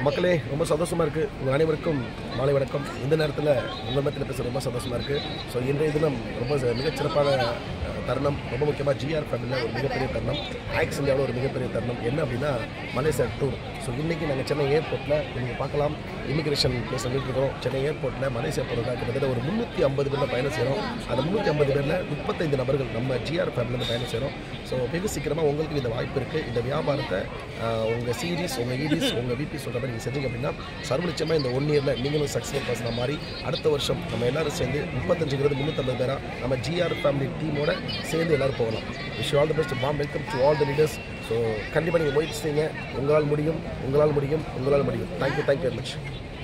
மக்களே ரொம்ப சந்தோஷமாக இருக்குது உங்கள் அனைவருக்கும் மாலை வணக்கம் இந்த நேரத்தில் உங்கள் மத்தியில் பேச ரொம்ப சந்தோஷமாக இருக்குது ஸோ இன்றைய தினம் ரொம்ப ச- மிகச்சிறப்பான அஹ், தருணம் ரொம்ப முக்கியமாக ஜிஆர் ஃபேமிலியில் ஒரு மிகப்பெரிய தருணம் ஆக்ஸ் இந்தியாவில் ஒரு மிகப்பெரிய தருணம் என்ன அப்படின்னா மலேசியா டூர் ஸோ இன்றைக்கி நாங்கள் சென்னை ஏர்போர்ட்டில் நீங்கள் பார்க்கலாம் இமிகிரேஷன் பிளேஸில் இருக்கிறோம் சென்னை ஏர்போர்ட்டில் மலேசியா போகிறதா கிட்டத்தட்ட ஒரு முந்நூற்றி ஐம்பது பேரில் பயணம் செய்கிறோம் அந்த முந்நூற்றி ஐம்பது பேரில் முப்பத்தைந்து நபர்கள் நம்ம ஜிஆர் ஃபேமிலியில் பயணம் செய்கிறோம் ஸோ வெகு சீக்கிரமாக உங்களுக்கு இந்த வாய்ப்பு இருக்குது இந்த வியாபாரத்தை உங்கள் சீரிஸ் உங்கள் ஈடிஸ் உங்கள் விபி சொல்கிற மாதிரி நீங்கள் செஞ்சீங்க அப்படின்னா சர்வநிச்சயமாக இந்த ஒன் இயரில் நீங்களும் சக்ஸஸ்ஃபுல் பர்சனாக மாறி அடுத்த வருஷம் நம்ம எல்லாரும் சேர்ந்து முப்பத்தஞ்சுங்கிறது முந்நூற்றம்பது பேரா நம்ம ஜிஆர் ஃபேமிலி டீமோட சேர்ந்து எல்லாரும் போகலாம் விஷ் ஆல் த பெஸ்ட் பாம் welcome to all the leaders so கண்டிப்பாக நீங்கள் முயற்சி செய்யுங்க உங்களால் முடியும் உங்களால் முடியும் உங்களால் முடியும் தேங்க்யூ தேங்க்யூ வெரி மச்